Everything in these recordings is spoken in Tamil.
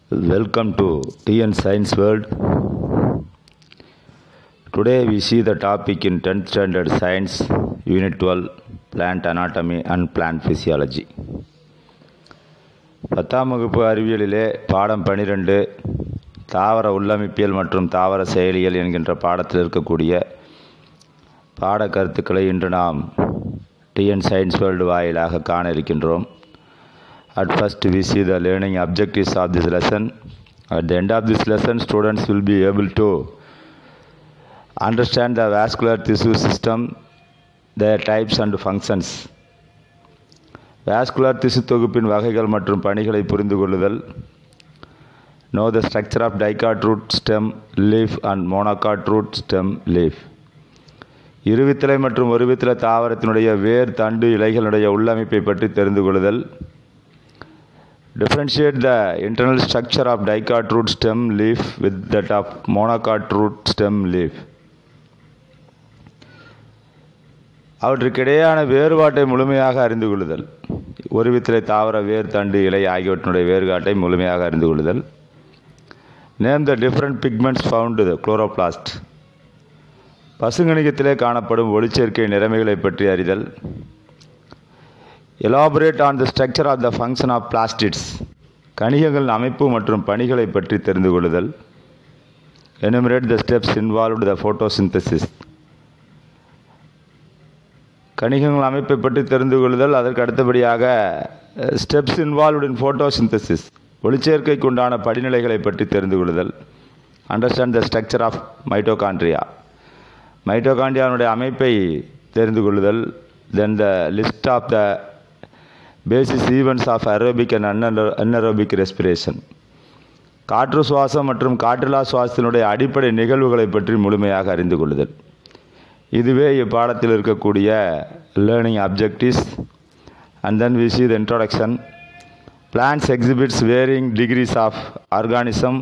Welcome to TN Science World. Today we see the topic in 10th standard science, unit 12, plant anatomy and plant physiology. பத்தாம் வகுப்பு அறிவியலிலே பாடம் பனிரெண்டு தாவர உள்ளமைப்பியல் மற்றும் தாவர செயலியல் என்கின்ற பாடத்தில் இருக்கக்கூடிய பாட கருத்துக்களை இன்று நாம் டிஎன் சயின்ஸ் வேர்ல்டு வாயிலாக காண இருக்கின்றோம் At first, we see the learning objectives of this lesson. At the end of this lesson, students will be able to understand the vascular tissue system, their types and functions. Vascular திசு தொகுப்பின் வகைகள் மற்றும் பணிகளை புரிந்து கொள்ளுதல் know the structure of dicot root stem leaf and monocot root stem leaf இருவித்தலை மற்றும் ஒருவித்தலை தாவரத்தினுடைய வேர் தண்டு இலைகளுடைய உள்ளமைப்பை பற்றி தெரிந்து கொள்ளுதல் differentiate the internal structure of dicot root stem leaf with that of monocot root stem leaf அவற்றுக்கிடையான வேறுபாட்டை முழுமையாக அறிந்து கொள்ளுதல் ஒரு வித்திலை தாவர வேர் தண்டு இலை ஆகியவற்றினுடைய வேறுபாட்டை முழுமையாக அறிந்து கொள்ளுதல் name the different pigments found the chloroplast பசுங்கணிகத்திலே காணப்படும் ஒளிச்சேர்க்கை நிலைமைகளை பற்றி அறிதல் elaborate on the structure of the function of plastids கணிகங்கள் அமைப்பு மற்றும் பணிகளை பற்றி தெரிந்து கொள்ளுதல் enumerate the steps involved the photosynthesis கணிகங்கள் அமைப்பை பற்றி தெரிந்து கொள்ளுதல் அதற்கு அடுத்தபடியாக ஸ்டெப்ஸ் இன்வால்வ்டு இன் ஃபோட்டோசிந்தசிஸ் ஒளிச்சேர்க்கைக்கு உண்டான படிநிலைகளை பற்றி தெரிந்து கொள்ளுதல் understand the structure of mitochondria மைட்டோகாண்ட்ரியாவுடைய அமைப்பை தெரிந்து கொள்ளுதல் then the list of the basis events of aerobic and an anaerobic respiration காற்று சுவாசம் மற்றும் காற்றில்லா சுவாசத்தினுடைய அடிப்படை நிகழ்வுகளை பற்றி முழுமையாக அறிந்து கொள்ளுதல் இதுவே இப்பாடத்தில் இருக்கக்கூடிய learning objectives and then we see the introduction plants exhibits varying degrees of organism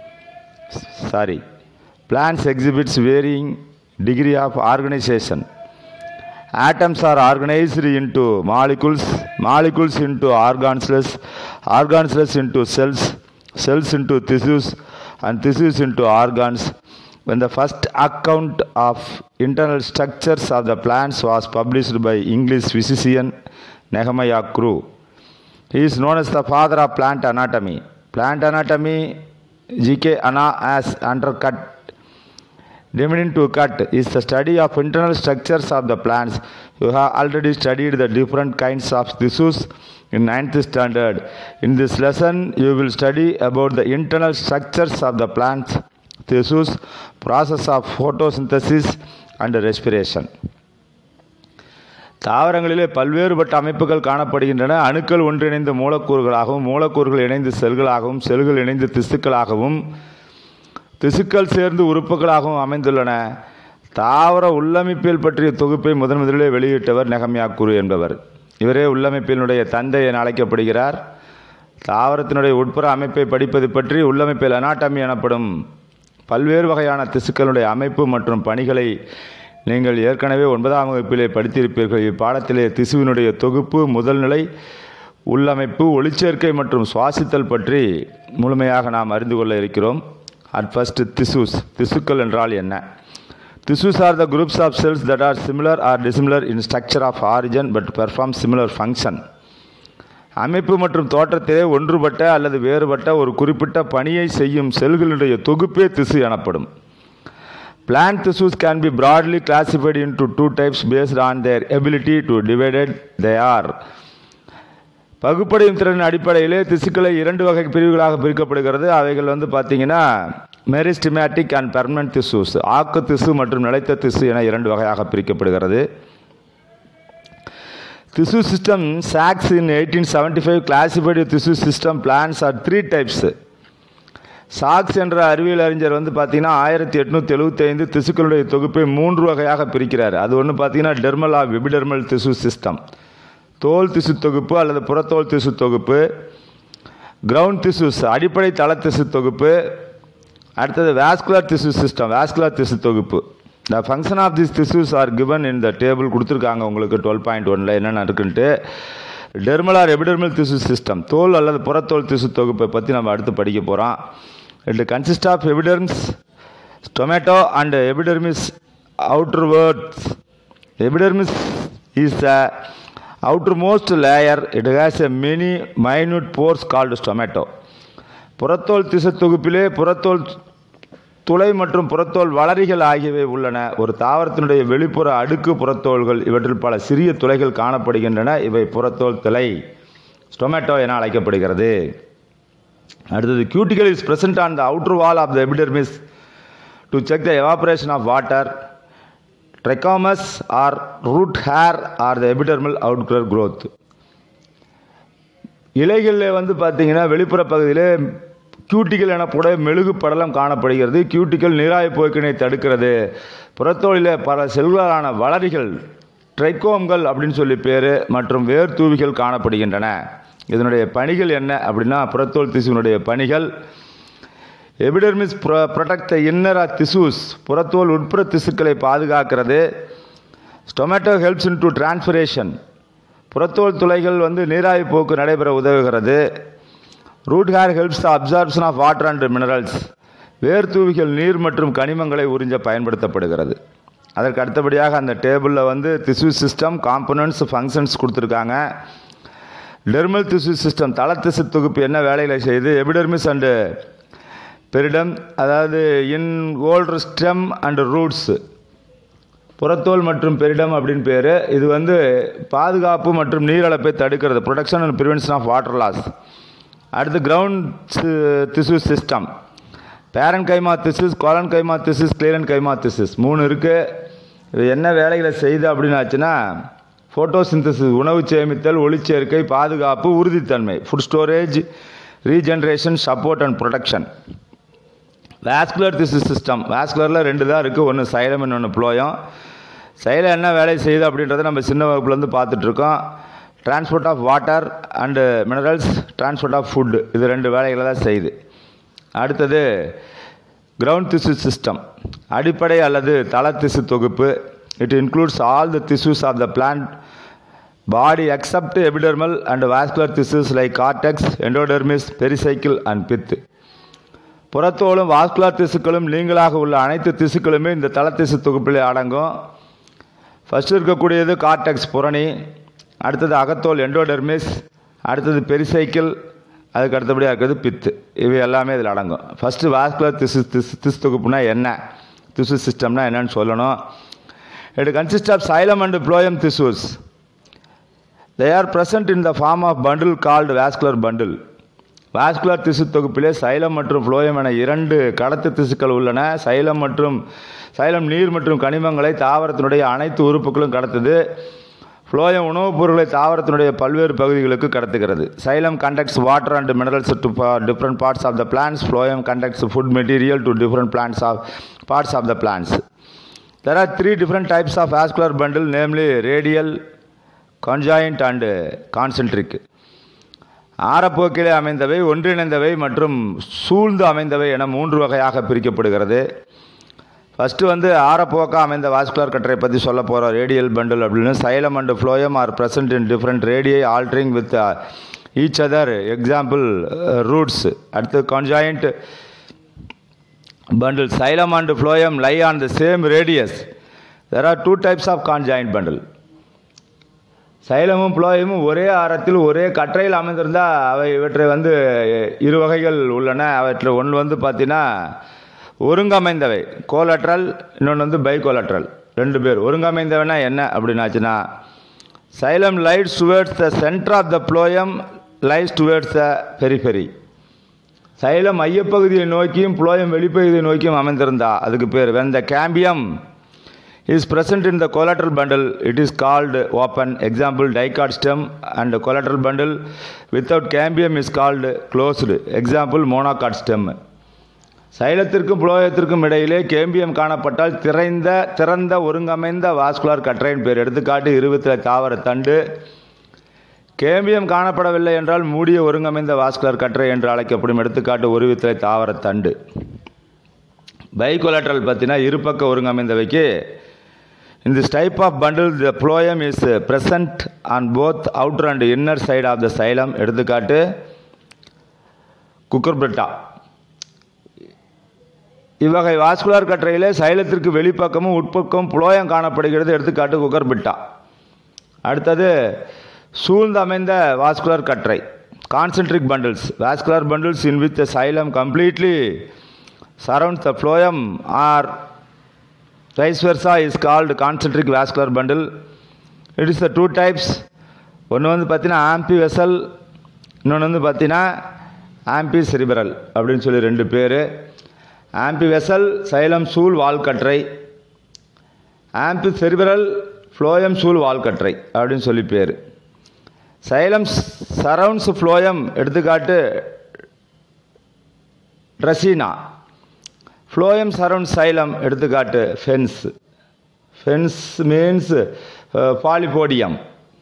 sorry plants exhibits varying degree of organisation atoms are organized into molecules molecules into organelles organelles into cells cells into tissues and tissues into organs when the first account of internal structures of the plants was published by english physician nehemiah crew he is known as the father of plant anatomy plant anatomy gk ana as undercut Dividend to cut is the study of internal structures of the plants. You have already studied the different kinds of tissues in 9th standard. In this lesson, you will study about the internal structures of the plants, tissues, process of photosynthesis and respiration. தாவரங்களிலே பல்வேறுபட்ட அமைப்புகள் காணப்படுகின்றன அணுக்கள் ஒன்றிணைந்த மூலக்கூறுகளாகவும் மூலக்கூறுகள் இணைந்து செல்களாகவும் செல்கள் இணைந்து திசுக்களாகவும் திசுக்கள் சேர்ந்து உறுப்புகளாகவும் அமைந்துள்ளன தாவர உள்ளமைப்பியல் பற்றிய தொகுப்பை முதன் முதலிலே வெளியிட்டவர் நெகமியா குரு என்பவர் இவரே உள்ளமைப்பினுடைய தந்தை என அழைக்கப்படுகிறார் தாவரத்தினுடைய உட்புற அமைப்பை படிப்பது பற்றி உள்ளமைப்பியல் அனாட்டமி எனப்படும் பல்வேறு வகையான திசுக்களுடைய அமைப்பு மற்றும் பணிகளை நீங்கள் ஏற்கனவே ஒன்பதாம் வகுப்பிலே படித்திருப்பீர்கள் இப்பாடத்திலே திசுவினுடைய தொகுப்பு முதல் நிலை உள்ளமைப்பு ஒளிச்சேர்க்கை மற்றும் சுவாசித்தல் பற்றி முழுமையாக நாம் அறிந்து கொள்ள இருக்கிறோம் அட் ஃபஸ்ட் திசுஸ் திசுக்கள் என்றால் என்ன tissues are the groups of cells that are similar or dissimilar in structure of origin but perform similar function அமைப்பு மற்றும் தோற்றத்திலே ஒன்றுபட்ட அல்லது வேறுபட்ட ஒரு குறிப்பிட்ட பணியை செய்யும் செல்களுடைய தொகுப்பே திசு எனப்படும் plant tissues can be broadly classified in to two types based on their ability to divided they are பகுப்படையும் திறன் அடிப்படையிலே திசுக்களை இரண்டு வகை பிரிவுகளாக பிரிக்கப்படுகிறது அவைகள் வந்து பார்த்தீங்கன்னா மெரிஸ்டிமேட்டிக் அண்ட் பெர்மனன்ட் திசுஸ் ஆக்கு திசு மற்றும் நிலைத்த திசு என இரண்டு வகையாக பிரிக்கப்படுகிறது திசு சிஸ்டம் சாக்ஸ் in eighteen seventy five classified திசு system plants are three types சாக்ஸ் என்ற அறிவியல் அறிஞர் வந்து பார்த்தீங்கன்னா ஆயிரத்தி எட்நூற்றி எழுபத்தி ஐந்து திசுக்களுடைய தொகுப்பை மூன்று வகையாக பிரிக்கிறார் அது ஒன்று பார்த்தீங்கன்னா டெர்மல் ஆஃப் விபிடெர்மல் திசு சிஸ்டம் தோல் திசு தொகுப்பு அல்லது புறத்தோல் திசு தொகுப்பு கிரவுண்ட் திசுஸ் அடிப்படை தள திசு தொகுப்பு அடுத்தது வாஸ்குலர் திசு சிஸ்டம் வாஸ்குலர் திசு தொகுப்பு the function of this tissues are given in the table கொடுத்துருக்காங்க உங்களுக்கு டுவெல் பாயிண்ட் ஒனில் என்னென்ன இருக்குன்ட்டு டெர்மல் ஆர் எபிடெர்மல் திசு சிஸ்டம் தோல் அல்லது புறத்தோல் திசு தொகுப்பை பற்றி நம்ம அடுத்து படிக்க போகிறோம் it consist of epiderms tomato and epidermis outer words epidermis is a outermost layer it has a many minute pores called stomato புறத்தோல் திசு தொகுப்பிலே புறத்தோல் துளை மற்றும் புறத்தோல் வளரிகள் ஆகியவை உள்ளன ஒரு தாவரத்தினுடைய வெளிப்புற அடுக்கு புறத்தோல்கள் இவற்றில் பல சிறிய துளைகள் காணப்படுகின்றன இவை புறத்தோல் துளை ஸ்டொமேட்டோ என அழைக்கப்படுகிறது அடுத்தது cuticle is present on the outer wall of the epidermis to check the evaporation of water trichomes or root hair are the epidermal outer growth இலைகளில் வந்து பார்த்தீங்கன்னா வெளிப்புற பகுதியிலே கியூட்டிக்கல் எனக்கூடிய மெழுகு படலம் காணப்படுகிறது கியூட்டிக்கல் நீராய் போக்கினை தடுக்கிறது புறத்தோலில் பல செல்களான வளரிகள் ட்ரைகோம்கள் அப்படின்னு சொல்லி பேர் மற்றும் வேர் தூவிகள் காணப்படுகின்றன இதனுடைய பணிகள் என்ன அப்படின்னா புறத்தோல் திசுவினுடைய பணிகள் epidermis protect the inner of tissues புறத்தோல் உட்புற திசுக்களை பாதுகாக்கிறது stomata helps in to transpiration புறத்தோல் துளைகள் வந்து நீராவி போக்கு நடைபெற உதவுகிறது root hair helps the absorption of water and minerals வேர் தூவிகள் நீர் மற்றும் கனிமங்களை உறிஞ்ச பயன்படுத்தப்படுகிறது அதற்கு அடுத்தபடியாக அந்த டேபிளில் வந்து திசு சிஸ்டம் காம்பனன்ட்ஸ் ஃபங்க்ஷன்ஸ் கொடுத்துருக்காங்க டெர்மல் திசு சிஸ்டம் தள திசு தொகுப்பு என்ன வேலைகளை செய்யுது எபிடெர்மிஸ் அண்டு பெரிடம் அதாவது in older stem and roots புறத்தோல் மற்றும் பெரிடம் அப்படின்னு பேர் இது வந்து பாதுகாப்பு மற்றும் நீரழப்பை தடுக்கிறது protection and prevention of water loss அடுத்து கிரவுண்ட் திசு system parenchyma tissues collenchyma tissues sclerenchyma tissues மூணு இருக்குது இது என்ன வேலைகளை செய்யுது அப்படின்னு ஆச்சுன்னா ஃபோட்டோசிந்தசிஸ் உணவு சேமித்தல் ஒளிச்சேர்க்கை பாதுகாப்பு உறுதித்தன்மை food storage regeneration support and protection vascular திசு சிஸ்டம் வேஸ்குலரில் ரெண்டு தான் இருக்குது ஒன்று சைலம் இன்னொன்று ப்ளோயம் சைலம் என்ன வேலை செய்யுது அப்படின்றத நம்ம சின்ன வகுப்புலேருந்து பார்த்துட்ருக்கோம் transport of water and minerals transport of food இது ரெண்டு வேலைகளை தான் செய்யுது அடுத்தது கிரவுண்ட் திசு சிஸ்டம் அடிப்படை அல்லது தள திசு தொகுப்பு it includes all the tissues of the plant body except epidermal and vascular tissues like cortex endodermis pericycle and pith புறத்தோலும் வாஸ்குலர் திசுக்களும் நீங்களாக உள்ள அனைத்து திசுக்களுமே இந்த தள திசு தொகுப்பில் அடங்கும் ஃபஸ்ட்டு இருக்கக்கூடியது கார்டெக்ஸ் புரணி அடுத்தது அகத்தோல் எண்டோடெர்மிஸ் அடுத்தது பெரிசைக்கிள் அதுக்கு அடுத்தபடியாக இருக்கிறது பித்து இவை எல்லாமே இதில் அடங்கும் ஃபஸ்ட்டு வாஸ்குலர் திசு திசு திசு தொகுப்புனா என்ன திசு சிஸ்டம்னா என்னன்னு சொல்லணும் it consist of xylem and phloem tissues they are present in the form of bundle called vascular bundle vascular திசு தொகுப்பிலே சைலம் மற்றும் ஃப்ளோயம் என இரண்டு கடத்து திசுக்கள் உள்ளன சைலம் மற்றும் சைலம் நீர் மற்றும் கனிமங்களை தாவரத்தினுடைய அனைத்து உறுப்புகளும் கடத்துது ஃப்ளோயம் உணவுப் பொருட்களை தாவரத்தினுடைய பல்வேறு பகுதிகளுக்கு கடத்துகிறது xylem conducts water and minerals to different parts of the plants phloem conducts food material to different plants of parts of the plants there are three different types of vascular bundle namely radial conjoint and concentric ஆரப்போக்கிலே அமைந்தவை ஒன்றிணைந்தவை மற்றும் சூழ்ந்து அமைந்தவை என மூன்று வகையாக பிரிக்கப்படுகிறது ஃபஸ்ட்டு வந்து ஆரப்போக்கா அமைந்த வாஸ்குலர் கட்டரை பற்றி சொல்ல போகிறோம் ரேடியல் பண்டில் அப்படின்னு xylem and phloem are present in different radii alternating with each other example roots அடுத்து conjoint bundle xylem and phloem lie on the same radius there are two types of conjoined bundle சைலமும் புளோயமும் ஒரே ஆரத்தில் ஒரே கற்றையில் அமைந்திருந்தால் அவை இவற்றை வந்து இரு வகைகள் உள்ளன அவற்றில் ஒன்று வந்து பார்த்தீங்கன்னா ஒருங்கமைந்தவை கோலட்ரல் இன்னொன்று வந்து பைகோலட்ரல் ரெண்டு பேர் ஒருங்கமைந்தவனா என்ன அப்படின்னாச்சுன்னா xylem lies towards the centre of the phloem lies towards the periphery xylem மையப்பகுதியை நோக்கியும் புளோயம் வெளிப்பகுதியை நோக்கியும் அமைந்திருந்தா அதுக்கு பேர் when the cambium is present in the collateral bundle it is called open example dicot stem and collateral bundle without cambium is called closed example monocot stem சைலத்திற்கும் புளோயத்திற்கும் இடையிலே கேம்பியம் காணப்பட்டால் திறந்த திறந்த ஒருங்கமைந்த வாஸ்குலார் கற்றையின் பேர் எடுத்துக்காட்டு இருபத்தி தாவர தண்டு கேம்பியம் காணப்படவில்லை என்றால் மூடிய ஒருங்கமைந்த வாஸ்குலர் கற்றை என்று அழைக்கப்படும் எடுத்துக்காட்டு ஒருவித்தலை தாவர தண்டு பைகொலாட்ரல் பார்த்தீங்கன்னா இருபக்க ஒருங்கமைந்தவைக்கு In this type of bundle, the phloem is uh, present on both outer and inner side of the xylem. எடுத்துக்காட்டு குக்கர்பிரட்டா இவ்வகை வாஸ்குலார் கற்றையிலே சைலத்திற்கு வெளிப்பக்கமும் உட்பக்கம் புலோயம் காணப்படுகிறது எடுத்துக்காட்டு குக்கர்பிட்டா அடுத்தது சூழ்ந்து அமைந்த வாஸ்குலர் கற்றை concentric bundles vascular bundles in with xylem completely surrounds the phloem or vice versa is called concentric vascular bundle it is the two types ஒன்று வந்து பார்த்தீங்கன்னா ஆம்பி வெசல் இன்னொன்று வந்து பார்த்தீங்கன்னா ஆம்பி செரிபரல் அப்படின்னு சொல்லி ரெண்டு பேர் ஆம்பி வெசல் சைலம் சூல் வால்கற்றை ஆம்பி செரிபரல் ஃப்ளோயம் சூல் வால்கற்றை அப்படின்னு சொல்லி பேர் சைலம் சரவுண்ட்ஸ் ஃப்ளோயம் எடுத்துக்காட்டு ட்ரெஸினா ஃப்ளோயம் சரவுண்ட் சைலம் எடுத்துக்காட்டு ஃபென்ஸ் ஃபென்ஸ் மீன்ஸ் பாலிபோடியம்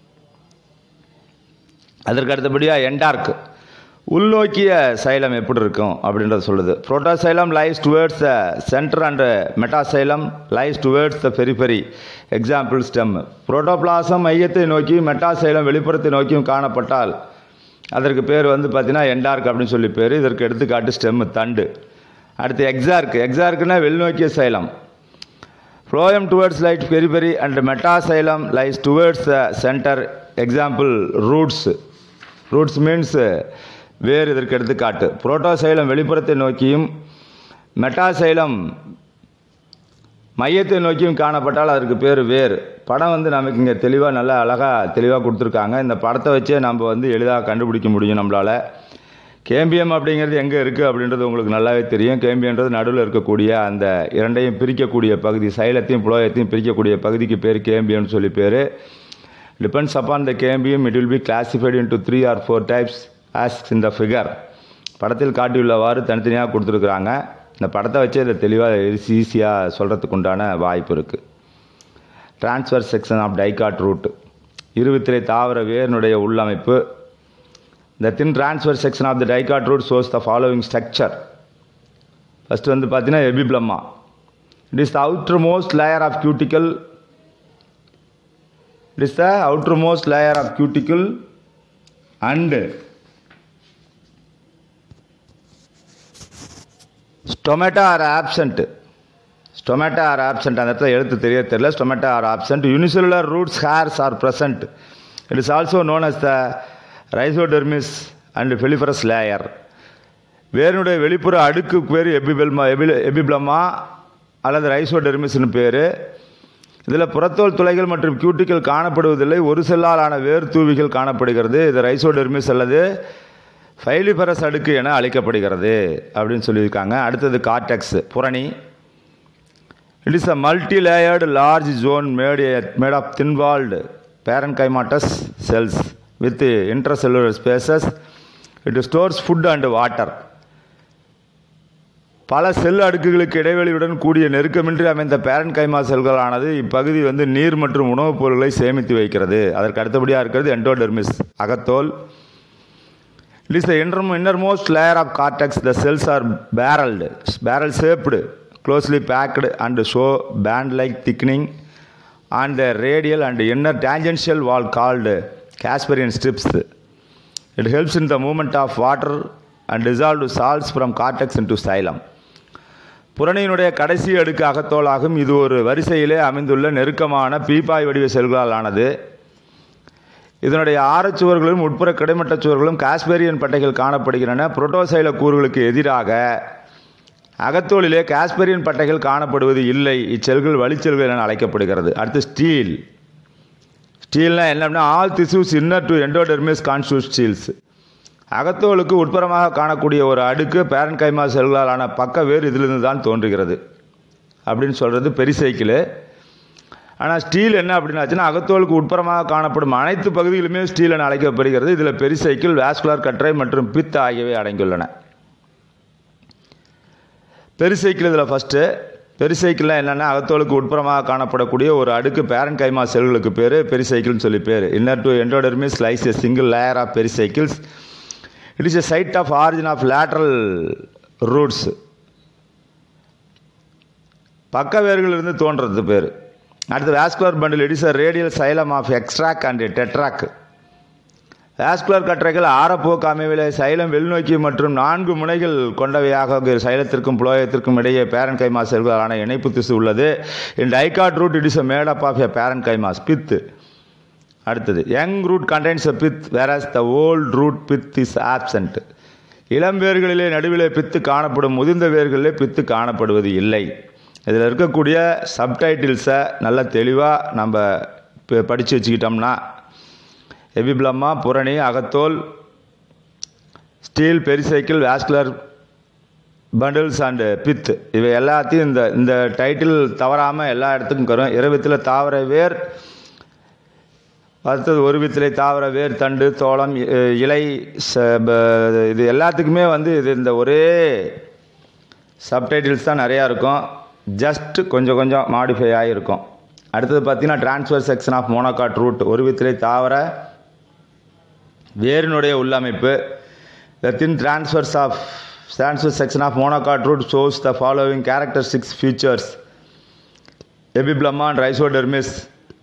அதற்கு அடுத்தபடியாக எண்டார்க் உள்நோக்கிய சைலம் எப்படி இருக்கும் அப்படின்றத சொல்லுது protoxylem lies towards the centre and metaxylem lies towards the periphery example stem protoplasm மையத்தை நோக்கி மெட்டாசைலம் வெளிப்புறத்தை நோக்கியும் காணப்பட்டால் அதற்கு பேர் வந்து பார்த்தீங்கன்னா எண்டார்க் அப்படின்னு சொல்லி பேர் இதற்கு எடுத்துக்காட்டு ஸ்டெம் தண்டு அடுத்து எக்ஸார்க் எக்ஸார்க்னா வெளிநோக்கிய xylem phloem towards lies periphery and metaxylem lies towards the centre example roots roots means வேர் இதற்கு எடுத்துக்காட்டு புரோட்டோசைலம் வெளிப்புறத்தை நோக்கியும் மெட்டாசைலம் மையத்தை நோக்கியும் காணப்பட்டால் அதற்கு பேர் வேர் படம் வந்து நமக்கு இங்கே தெளிவாக நல்லா அழகாக தெளிவாக கொடுத்துருக்காங்க இந்த படத்தை வச்சே நம்ம வந்து எளிதாக கண்டுபிடிக்க முடியும் நம்மளால் கேம்பியம் அப்படிங்கிறது எங்கே இருக்குது அப்படின்றது உங்களுக்கு நல்லாவே தெரியும் கேம்பியன்றது நடுவில் இருக்கக்கூடிய அந்த இரண்டையும் பிரிக்கக்கூடிய பகுதி சைலத்தையும் புலோயத்தையும் பிரிக்கக்கூடிய பகுதிக்கு பேர் கேம்பியம்னு சொல்லி பேர் depends upon the cambium it will be classified into three or four types as in the figure படத்தில் காட்டியுள்ளவாறு தனித்தனியாக கொடுத்துருக்குறாங்க இந்த படத்தை வச்சு இதை தெளிவாக ஈஸியாக சொல்கிறதுக்கு உண்டான வாய்ப்பு இருக்குது transfer section of dicot root இருபத்திரை தாவர வேரினுடைய உள்ளமைப்பு The thin transverse section of the dicot root shows the following structure. First வந்து பார்த்தீங்கன்னா epiblema it is the outermost layer of cuticle it is the outermost layer of cuticle and stomata are absent stomata are absent அந்த இடத்துல எழுத்து தெரிய தெரியல stomata are absent unicellular roots hairs are present it is also known as the rhizodermis and piliferous layer வேருடைய வெளிப்புற அடுக்கு பேர் எபிபெல்மா எபி எபிப்ளமா அல்லது ரைசோடெர்மிஸ்னு பேர் இதில் புறத்தோல் துளைகள் மற்றும் கியூட்டிகள் காணப்படுவதில்லை ஒரு செல்லால் ஆன வேர் தூவிகள் காணப்படுகிறது இது ரைசோடெர்மிஸ் அல்லது ஃபைலிஃபரஸ் அடுக்கு என அழைக்கப்படுகிறது அப்படின்னு சொல்லியிருக்காங்க அடுத்தது கார்டெக்ஸ் புரணி it is a multi layered large zone made made of thin walled parenchymatous cells with intracellular spaces it stores food and water பல செல் அடுக்குகளுக்கு இடைவெளியுடன் கூடிய நெருக்கமின்றி அமைந்த பேரன் கைமா செல்களானது இப்பகுதி வந்து நீர் மற்றும் உணவுப் பொருட்களை சேமித்து வைக்கிறது அதற்கு அடுத்தபடியாக இருக்கிறது என்டோடெர்மிஸ் அகத்தோல் it is the inner innermost layer of cortex the cells are barrelled barrel shaped closely packed and show band like thickening on the radial and inner tangential wall called Casparian strips. It helps in the movement of water and dissolved salts from cortex into xylem. புரணியினுடைய கடைசி அடுக்கு அகத்தோலாகும் இது ஒரு வரிசையிலே அமைந்துள்ள நெருக்கமான பீப்பாய் வடிவ செல்களால் ஆனது இதனுடைய ஆரச்சுவர்களும் உட்புற கிடைமட்ட சுவர்களும் காஸ்பேரியன் பட்டைகள் காணப்படுகின்றன புரோட்டோசைல கூறுகளுக்கு எதிராக அகத்தோலிலே காஸ்பேரியன் பட்டைகள் காணப்படுவது இல்லை இச்செல்கள் வழிச்செல்கள் என அழைக்கப்படுகிறது அடுத்து ஸ்டீல் ஸ்டீல்னா என்னன்னா all tissues inner to endodermis constitute steles அகத்தோலுக்கு உட்புறமாக காணக்கூடிய ஒரு அடுக்கு பேரன் கைமா செல்களாலான பக்க வேர் இதிலிருந்து தான் தோன்றுகிறது அப்படின்னு சொல்கிறது பெரிசைக்கிள் ஆனால் ஸ்டீல் என்ன அப்படின்னாச்சுன்னா அகத்தோலுக்கு உட்புறமாக காணப்படும் அனைத்து பகுதிகளுமே ஸ்டீல் என அழைக்கப்படுகிறது இதில் பெரிசைக்கிள் வாஸ்குலர் கற்றை மற்றும் பித் ஆகியவை அடங்கியுள்ளன பெரிசைக்கிள் இதில் ஃபஸ்ட்டு பெரிசைக்கிள்லாம் என்னென்னா அகத்தோலுக்கு உட்புறமாக காணப்படக்கூடிய ஒரு அடுக்கு பேரன் கைமா செல்களுக்கு பேர் பெரிசைக்கிள்னு சொல்லி பேர் inner to endodermis lies a single layer of pericycles it is a site of origin of lateral roots பக்க வேர்களிலிருந்து தோன்றது பேர் அடுத்து vascular bundle it is a radial xylem of exarch and tetrarch vascular கற்றைகள் ஆரப்போக்கு அமைவிலே சைலம் வெளிநோக்கி மற்றும் நான்கு முனைகள் கொண்டவையாக சைலத்திற்கும் புலோயத்திற்கும் இடையே பேரன் கைமாஸ் செல்களான இணைப்பு திசு உள்ளது in dicot root it is a made up of a parenchymas pith அடுத்தது young root contains a pith whereas the old root pith is absent இளம் வேர்களிலே நடுவிலே பித்து காணப்படும் முதிர்ந்த வேர்களிலே பித்து காணப்படுவது இல்லை இதில் இருக்கக்கூடிய சப்டைட்டில்ஸை நல்ல தெளிவாக நம்ம படித்து வச்சுக்கிட்டோம்னா எபிப்ளம்மா புரணி அகத்தோல் stele pericycle vascular bundles and pith இவை எல்லாத்தையும் இந்த இந்த டைட்டில் தவறாமல் எல்லா இடத்துக்கும் வரும் இரவித்தில் தாவர வேர் அடுத்தது ஒரு வித்திலை தாவர வேர் தண்டு தோளம் இ- இலை ச- ப- இது எல்லாத்துக்குமே வந்து இது இந்த ஒரே சப்டைட்டில்ஸ் தான் நிறையா இருக்கும் ஜஸ்ட் கொஞ்சம் கொஞ்சம் மாடிஃபை ஆகிருக்கும் அடுத்தது பார்த்தீங்கன்னா transfer section of monocot root ஒரு வித்திலை தாவர வேரினுடைய உள்ளமைப்பு the thin transfers of transfer section of monocot root shows the following characteristics features epiblema and rhizodermis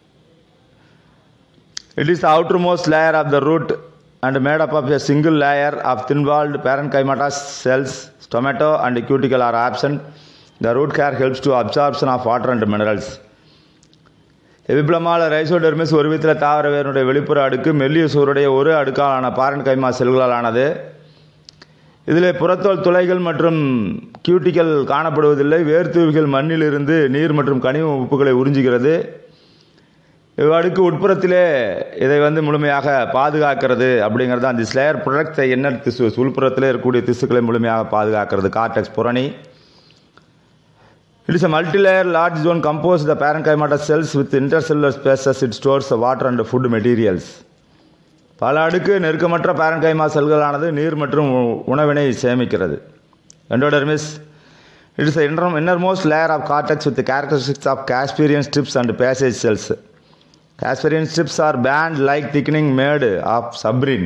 It is the outermost layer of the root and made up of a single layer of thin-walled parenchymatous cells. Stomato and cuticle are absent. The root care helps to absorption of water and minerals. எபிப்ளமால ரைசோடெர்மிஸ் ஒரு விதத்தில் தாவர வேருடைய வெளிப்புற அடுக்கு மெல்லிய சூருடைய ஒரு அடுக்காலான பாரன் கைமா செல்களால் ஆனது இதில் புறத்தோல் துளைகள் மற்றும் கியூட்டிக்கல் காணப்படுவதில்லை வேர்த்தூவிகள் மண்ணிலிருந்து நீர் மற்றும் கனிம உப்புகளை உறிஞ்சுகிறது இவ்வடுக்கு உட்புறத்திலே இதை வந்து முழுமையாக பாதுகாக்கிறது அப்படிங்கிறது தான் திஸ் லேயர் ப்ரொடக்ட் என்ன திசு உள்புறத்திலே இருக்கக்கூடிய திசுக்களை முழுமையாக பாதுகாக்கிறது கார்டெக்ஸ் புரணி it is a multi-layer large zone composed the parenchymatous cells with intercellular spaces it stores the water and food materials பல அடுக்கு நெருக்கமற்ற பேரன்கைமா செல்களானது நீர் மற்றும் உ- உணவினை சேமிக்கிறது endodermis it is inner innermost layer of cortex with characteristics of Casparian strips and passage cells Casparian strips are band like thickening made of suberin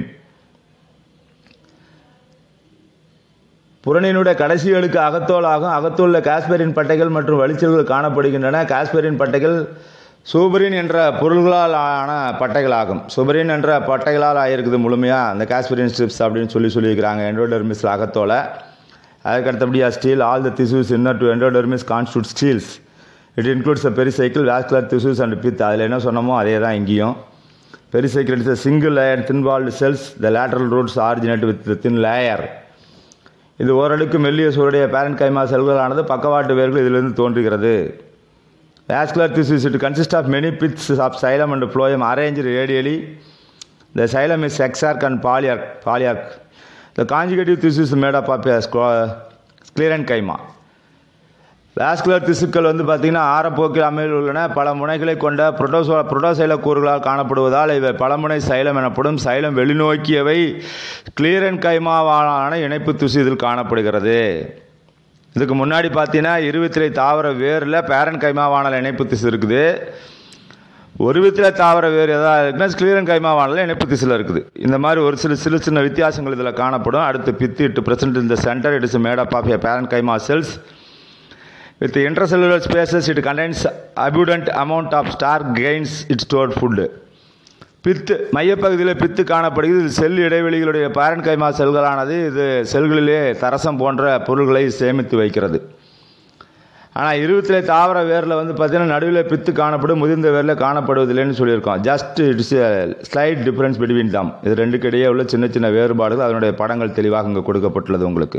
புறணியினுடைய கடைசி அடுக்கு அகத்தோல் ஆகும் அகத்தோல்ல காஸ்பெரின் பட்டைகள் மற்றும் வளிச்சல்கள் காணப்படுகின்றன காஸ்பெரின் பட்டைகள் சூபரின் என்ற பொருள்களால் ஆன பட்டைகள் ஆகும் சூபரின் என்ற பட்டைகளால் ஆகிருக்குது முழுமையாக அந்த காஸ்பெரின் ஸ்ட்ரிப்ஸ் அப்படின்னு சொல்லி சொல்லியிருக்கிறாங்க எண்டோடெர்மிஸ் அகத்தோலை அதுக்கு அடுத்தபடியாக stele all the tissues inner to endodermis constitute steles it includes a pericycle vascular tissues and pith அதில் என்ன சொன்னமோ அதே தான் இங்கேயும் pericycle it's a single layer thin walled cells the lateral roots originate with the thin layer இது ஓரளவுக்கு மெல்லிய சூருடைய பேரண்ட் கைமா செல்களானது பக்கவாட்டு வேர்கள் இதிலிருந்து தோன்றுகிறது vascular tissues it consist of many bits of xylem and phloem arrange radially the xylem is exarch and polyarch polyarch the conjunctive tissues made up of sclerenchyma வாஸ்குலர் திசுக்கள் வந்து பார்த்திங்கன்னா ஆரப்போக்கில் அமையில் உள்ளன பல முனைகளை கொண்ட புரோட்டோசோ புரோட்டோசைல கூறுகளால் காணப்படுவதால் இவை பலமுனை சைலம் எனப்படும் சைலம் வெளிநோக்கியவை கிளியரன் கைமாவான இணைப்பு திசு இதில் காணப்படுகிறது இதுக்கு முன்னாடி பார்த்தீங்கன்னா இருபத்திரை தாவர வேரில் பேரன் கைமாவானல் இணைப்பு திசு இருக்குது ஒரு விதத்தில் தாவர வேறு எதாவது இருக்குன்னா கிளியரன் கைமாவானல இணைப்பு திசுல இருக்குது இந்த மாதிரி ஒரு சில சில சின்ன வித்தியாசங்கள் இதில் காணப்படும் அடுத்து பித்து இட்டு பிரசன்ட் இந்த centre it is made of a parenchyma cells With the intracellular spaces, it contains abundant amount of starch gains its stored food. பித்து மையப்பகுதியில் பித்து காணப்படுகிறது இது செல் இடைவெளிகளுடைய பேரன் கைமா செல்களானது இது செல்களிலே தரசம் போன்ற பொருள்களை சேமித்து வைக்கிறது ஆனால் இருபத்திலே தாவர வேரில் வந்து பார்த்தீங்கன்னா நடுவில் பித்து காணப்படும் முதிர்ந்த வேரில் காணப்படுவதில்லைன்னு சொல்லியிருக்கோம் just it's slight difference between them இது ரெண்டுக்கு இடையே உள்ள சின்ன சின்ன வேறுபாடுகள் அதனுடைய படங்கள் தெளிவாக இங்கே கொடுக்கப்பட்டுள்ளது உங்களுக்கு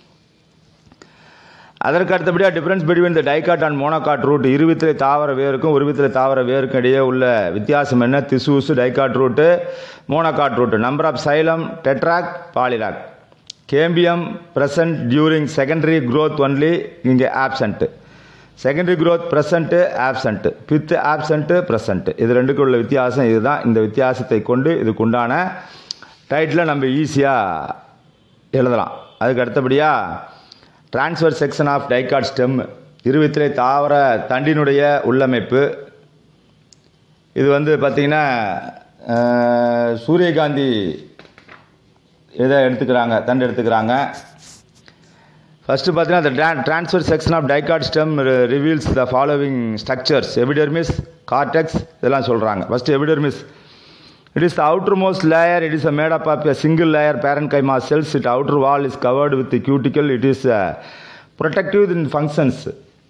அதற்கு அடுத்தபடியாக difference between the dicot and monocot root இருவித்திரை தாவர வேருக்கும் உருவித்திரை தாவர வேருக்கும் இடையே உள்ள வித்தியாசம் என்ன tissues dicot root monocot root number of xylem tetrarch polyarch cambium present during secondary growth only இங்கே absent secondary growth present absent pith absent present இது ரெண்டுக்கும் உள்ள வித்தியாசம் இதுதான் இந்த வித்தியாசத்தை கொண்டு இதுக்குண்டான டைட்டில் நம்ம ஈஸியாக எழுதலாம் அதுக்கு அடுத்தபடியாக transfer section of dicot stem இருபத்திலே தாவர தண்டினுடைய உள்ளமைப்பு இது வந்து பார்த்திங்கன்னா அஹ், சூரியகாந்தி இதை எடுத்துக்கிறாங்க தண்டு எடுத்துக்கிறாங்க ஃபஸ்ட்டு பார்த்தீங்கன்னா the transfer section of dicot stem reveals the following structures epidermis cortex இதெல்லாம் சொல்கிறாங்க first epidermis it is the outermost layer it is a made up of a single layer parenchyma cells it outer wall is covered with cuticle it is protective in functions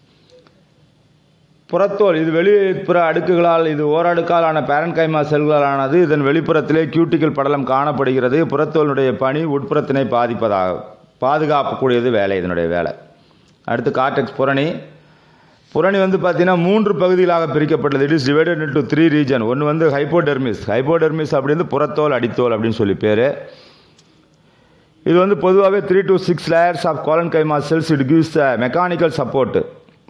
புறத்தோல் இது வெளிப்புற அடுக்குகளால் இது ஓரடுக்கால் ஆன பேரன் கைமா செல்களால் ஆனது இதன் வெளிப்புறத்திலே கியூட்டிக்கல் படலம் காணப்படுகிறது புறத்தோலுடைய பணி உட்புறத்தினை பாதிப்பதாக பாதுகாக்கக்கூடியது வேலை இதனுடைய வேலை அடுத்து கார்டெக்ஸ் புரணி புரணி வந்து பார்த்தீங்கன்னா மூன்று பகுதிகளாக பிரிக்கப்பட்டது it is divided into three region ஒன்று வந்து ஹைப்போடெர்மிஸ் ஹைப்போடெர்மிஸ் அப்படின்னு புறத்தோல் அடித்தோல் அப்படின்னு சொல்லி பேர் இது வந்து பொதுவாகவே three to six layers of collenchyma cells it gives mechanical support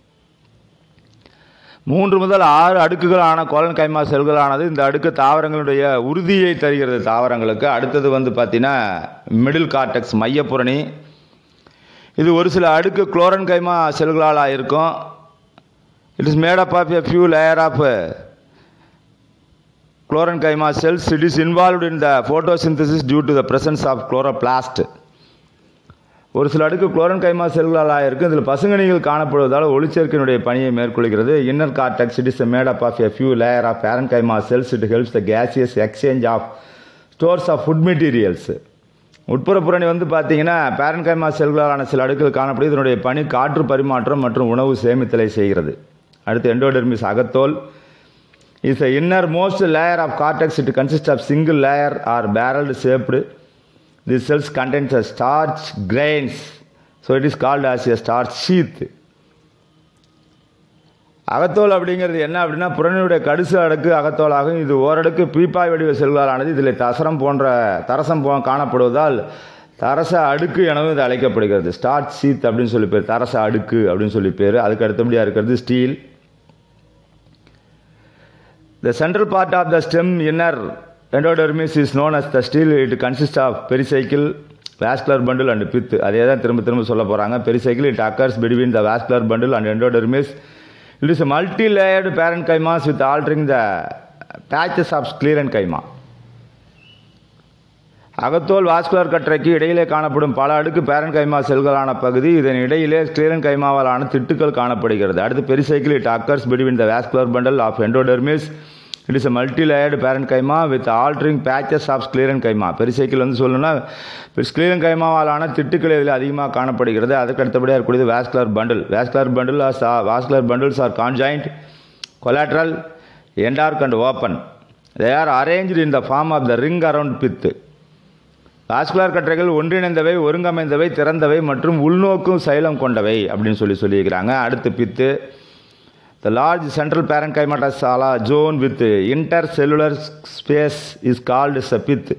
மூன்று முதல் ஆறு அடுக்குகளான கோலன் கைமா செல்களானது இந்த அடுக்கு தாவரங்களுடைய உறுதியை தருகிறது தாவரங்களுக்கு அடுத்தது வந்து பார்த்தீங்கன்னா மிடில் கார்டெக்ஸ் மையப்புரணி இது ஒரு சில அடுக்கு குளோரன் கைமா செல்களால் இருக்கும் it is made up of a few layer of chlorenchyma cells it is involved in the photosynthesis due to the presence of chloroplast ஒரு சில அடுக்கு குளோரன் கைமா செல்களால் ஆயிருக்கு இதில் பசுங்கணிகள் காணப்படுவதால் ஒளிச்சேர்க்கையினுடைய பணியை மேற்கொள்கிறது inner cortex it is made up of a few layer of parenchyma cells it helps the gaseous exchange of stores of food materials உட்புற புரணி வந்து பார்த்தீங்கன்னா பேரன் கைமா செல்களாலான சில அடுக்குகள் காணப்படுது இதனுடைய பணி காற்று பரிமாற்றம் மற்றும் உணவு சேமித்தலை செய்கிறது அடுத்து எண்டோடெர்மிஸ் அகத்தோல் is a innermost layer of cortex it consist of single layer or barrelled shaped This cells contains a starch grains. So it is called as a starch sheath. அகத்தோல் அப்படிங்கிறது என்ன அப்படின்னா புறணியுடைய கடுசு அடுக்கு அகத்தோலாகும் இது ஓரடுக்கு பீப்பாய் வடிவ செல்களாலானது இதில் தசரம் போன்ற தரசம் போ காணப்படுவதால் தரச அடுக்கு எனவும் இது அழைக்கப்படுகிறது ஸ்டார்ச் சீத் அப்படின்னு சொல்லி பேர் தரச அடுக்கு அப்படின்னு சொல்லி பேர் அதுக்கு அடுத்தபடியாக இருக்கிறது stele The central part of the stem inner endodermis is known as the steel. It consists of pericycle, vascular bundle and pith. அதே தான் திரும்ப திரும்ப சொல்ல போகிறாங்க pericycle it occurs between the vascular bundle and endodermis. It is a multi-layered parenchymas with altering the patches of sclerenchyma. அகத்தோல் வாஸ்குலர் கற்றைக்கு இடையிலே காணப்படும் பல அடுக்கு பேரன் கைமா செல்களான பகுதி இதன் இடையிலே ஸ்கிலீரன் கைமாவாலான திட்டுக்கள் காணப்படுகிறது அடுத்து pericycle it occurs between the vascular bundle of endodermis it is a multi layered parenchyma with alternating patches of sclerenchyma pericycle வந்து சொல்லணும்னா ஸ்கிலீரன் கைமாவாலான திட்டுக்கள் இதில் அதிகமாக காணப்படுகிறது அதுக்கு அடுத்தபடியாக இருக்கக்கூடியது vascular bundle vascular bundle or vascular bundles are conjoint collateral endarch and open they are arranged in the form of the ring around pith vascular கற்றைகள் ஒன்றிணைந்தவை ஒருங்கமைந்தவை திறந்தவை மற்றும் உள்நோக்கும் சைலம் கொண்டவை அப்படின்னு சொல்லி சொல்லியிருக்கிறாங்க அடுத்து pith the large central parenchymatous ஆலா zone with inter cellular space is called the pith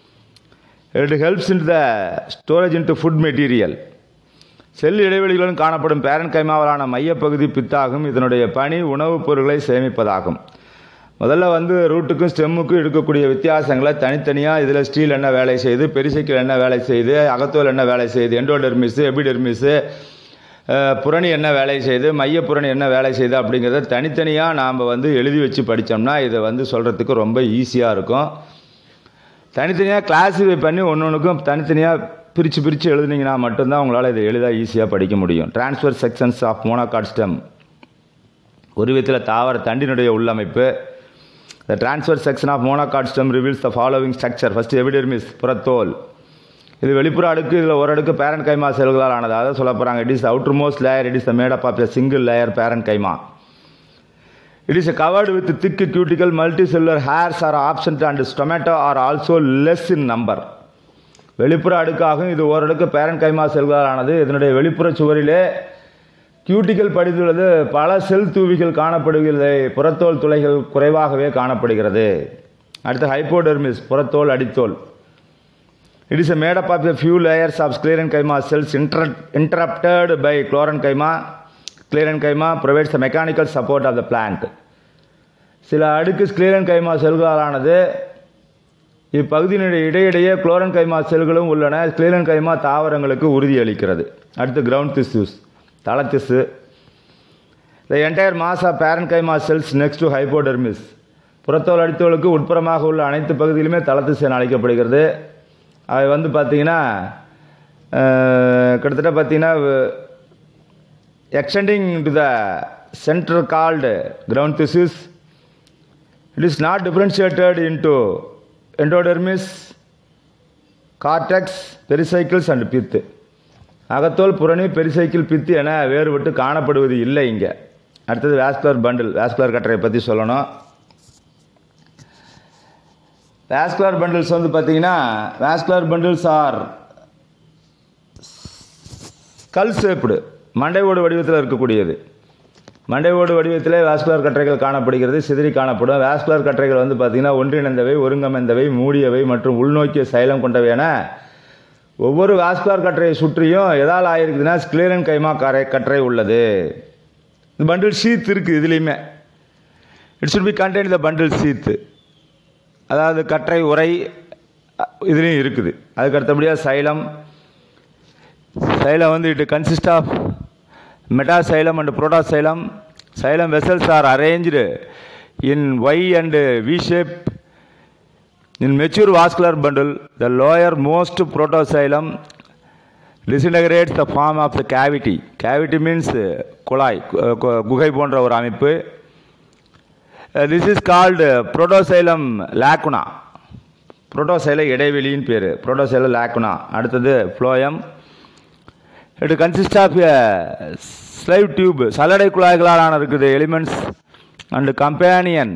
it helps in the storage into food material cell இடைவெளிகளுடன் காணப்படும் பேரன் கைமாவலான மையப்பகுதி பித்தாகும் இதனுடைய பணி உணவுப் பொருட்களை சேமிப்பதாகும் முதல்ல வந்து ரூட்டுக்கும் ஸ்டெம்முக்கும் இருக்கக்கூடிய வித்தியாசங்களை தனித்தனியாக இதில் ஸ்டீல் என்ன வேலை செய்யுது பெரிசைக்கிள் என்ன வேலை செய்யுது அகத்தோல் என்ன வேலை செய்யுது எண்டோடெர்மிஸு எபிடெர்மிஸு புரணி என்ன வேலை செய்யுது மையப்புரணி என்ன வேலை செய்யுது அப்படிங்கிறத தனித்தனியாக நாம் வந்து எழுதி வச்சு படித்தோம்னா இதை வந்து சொல்கிறதுக்கு ரொம்ப ஈஸியாக இருக்கும் தனித்தனியாக கிளாஸிஃபை பண்ணி ஒன்று ஒன்றுக்கும் தனித்தனியாக பிரித்து பிரித்து எழுதுனீங்கன்னா மட்டும்தான் உங்களால் இதை எளிதாக ஈஸியாக படிக்க முடியும் transfer sections of monocot stem ஒரு விதத்தில் தாவர தண்டினுடைய உள்ளமைப்பு the transfer section of monocot stem reveals the following structure first epidermis புறத்தோல் இது வெளிப்புற அடுக்கு இதில் ஒரு அடுக்கு பேரன் கைமா செல்களால் ஆனது அதை சொல்ல போகிறாங்க it is outermost layer it is the made up of a single layer parenchyma it is covered with thick cuticle multi cellular hairs are absent and stomata are also less in number வெளிப்புற அடுக்காகும் இது ஓரடுக்கு பேரன் கைமா செல்களால் ஆனது இதனுடைய வெளிப்புற சுவரிலே கியூட்டிக்கல் படித்துள்ளது பல செல் தூவிகள் காணப்படுகிறது புறத்தோல் துளைகள் குறைவாகவே காணப்படுகிறது அடுத்து ஹைப்போடெர்மிஸ் புறத்தோல் அடித்தோல் it is a made up of a few layers of sclerenchyma cells inter interrupted by chlorenchyma sclerenchyma provides the mechanical support of the plant சில அடுக்கு ஸ்க்ளீரன்கைமா செல்களாலானது இப்பகுதியினுடைய இடையிடையே குளோரன் கைமா செல்களும் உள்ளன ஸ்க்ளீரன் கைமா தாவரங்களுக்கு உறுதியளிக்கிறது அடுத்து கிரவுண்ட் திஸ்யூஸ் தளத்திசு the entire mass of parenchyma cells next to hypodermis புறத்தோல் அடித்தோலுக்கு உட்புறமாக உள்ள அனைத்து பகுதியிலுமே தளத்திசு என அழைக்கப்படுகிறது அவை வந்து பார்த்தீங்கன்னா கிட்டத்தட்ட பார்த்தீங்கன்னா extending to the center called ground thesis. It is not differentiated into endodermis, cortex, pericycles and pith. அகத்தோல் புரணி பெரிசைக்கிள் பித்து என வேறுபட்டு காணப்படுவது இல்லை இங்கே அடுத்தது வேஸ்குலர் பண்டில் வேஸ்குலர் கட்டரை பற்றி சொல்லணும் வேஸ்குலர் பண்டில்ஸ் வந்து பார்த்தீங்கன்னா vascular bundles are skull shaped மண்டை ஓடு வடிவத்தில் இருக்கக்கூடியது மண்டை ஓடு வடிவத்திலே வாஸ்குலர் கற்றைகள் காணப்படுகிறது சிதறி காணப்படும் வாஸ்குலர் கற்றைகள் வந்து பார்த்திங்கன்னா ஒன்றிணைந்தவை ஒருங்கமைந்தவை மூடியவை மற்றும் உள்நோக்கிய சைலம் கொண்டவை என ஒவ்வொரு வாஸ்குலர் கற்றையை சுற்றியும் எதால் ஆயிருக்குதுன்னா ஸ்கிலேரன் கைமா கரை கற்றை உள்ளது இந்த பண்டில் ஷீத் இருக்குது இதுலேயுமே it should be contain the bundle sheath அதாவது கற்றை உரை இதுலேயும் இருக்குது அதுக்கு அடுத்தபடியாக சைலம் சைலம் வந்து it consist of metaxylem and protoxylem xylem vessels are arranged in Y and V shape in mature vascular bundle the lowermost protoxylem disintegrates the form of the cavity cavity means குழாய் கு- கு- குகை போன்ற ஒரு அமைப்பு this is called protoxylem lacuna புரோட்டோசைல இடைவெளியின் பேர் புரோட்டோசைல லாக்குனா அடுத்தது phloem it consist of sieve tube சல்லடை குழாய்களால் இருக்குது எலிமெண்ட்ஸ் அண்ட் கம்பேனியன்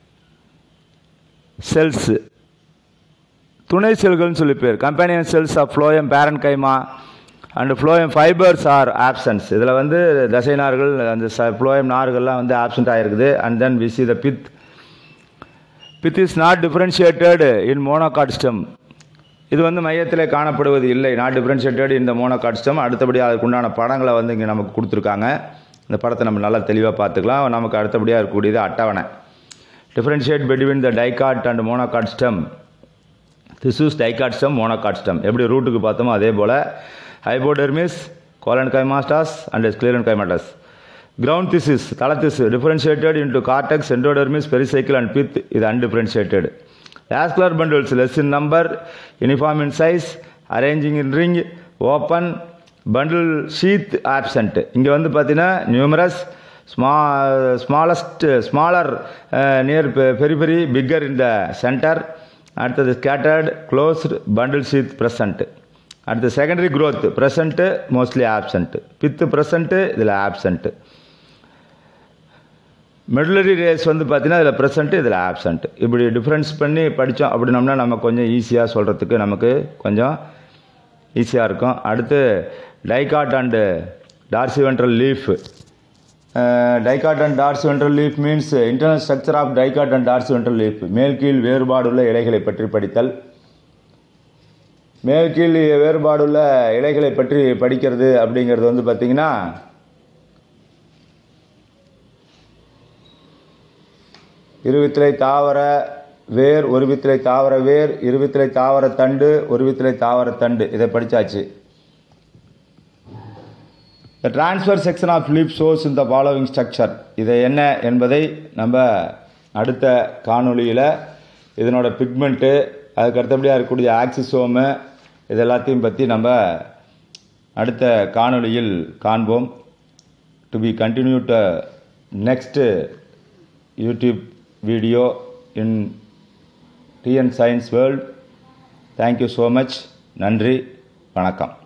செல்ஸ் துணை செல்கள்னு சொல்லி பேர் companion cells of phloem parenchyma and phloem fibres are absence இதில் வந்து தசை நார்கள் அந்த ஃப்ளோயம் நார்கள்லாம் வந்து ஆப்சண்ட் ஆகிருக்குது and then we see the pith pith is not differentiated in monocot இது வந்து மையத்தில் காணப்படுவது இல்லை நாட் டிஃப்ரென்ஷியேட்டட் இந்த மோனோகாட் ஸ்டெம் அடுத்தபடி அதுக்குண்டான படங்களை வந்து இங்கே நமக்கு கொடுத்துருக்காங்க இந்த படத்தை நம்ம நல்லா தெளிவாக பார்த்துக்கலாம் நமக்கு அடுத்தபடியாக இருக்கக்கூடியது அட்டவணை differentiate between the dicot and monocot stem tissues dicot stem monocot stem எப்படி ரூட்டுக்கு பார்த்தோமோ அதே போல் hypodermis collenchymatous and sclerenchymatous ground tissues தலத்திசு differentiated into cortex endodermis pericycle and pith இது undifferentiated vascular bundles less in number uniform in size arranging in ring open bundle sheath absent இங்கே வந்து பார்த்தீங்கன்னா நியூமரஸ் ஸ்மா ஸ்மாலஸ்ட் ஸ்மாலர் நியர் பெரி பிக்கர் இன் த சென்டர் அடுத்தது scattered closed bundle sheath present அடுத்து secondary growth present mostly absent pith present இதில் ஆப்சண்ட்டு மெடுலரி ரேஸ் வந்து பார்த்தீங்கன்னா இதில் ப்ரெசண்ட்டு இதில் ஆப்சண்ட் இப்படி டிஃப்ரென்ஸ் பண்ணி படித்தோம் அப்படின்னோம்னா நம்ம கொஞ்சம் ஈஸியாக சொல்கிறதுக்கு நமக்கு கொஞ்சம் ஈஸியாக இருக்கும் அடுத்து dicot and dorsiventral leaf dicot and dorsiventral leaf means internal structure of dicot and dorsiventral leaf மேல் கீழ் வேறுபாடுள்ள இலைகளை பற்றி படித்தல் மேல் கீழ் வேறுபாடுள்ள இலைகளை பற்றி படிக்கிறது அப்படிங்கிறது வந்து பார்த்திங்கன்னா இருவித்திலை தாவர வேர் ஒரு வித்திலை தாவர வேர் இருவித்திலை தாவர தண்டு ஒரு வித்திலை தாவர தண்டு இதை படித்தாச்சு the transfer section of leaf source இந்த ஃபாலோவிங் ஸ்ட்ரக்சர் இதை என்ன என்பதை நம்ம அடுத்த காணொளியில் இதனோட பிக்மெண்ட்டு அதுக்கு அடுத்தபடியாக இருக்கக்கூடிய ஆக்சிசோமு இது எல்லாத்தையும் பற்றி நம்ம அடுத்த காணொளியில் காண்போம் to be continue to next YouTube video in TN science world thank you so much நன்றி வணக்கம்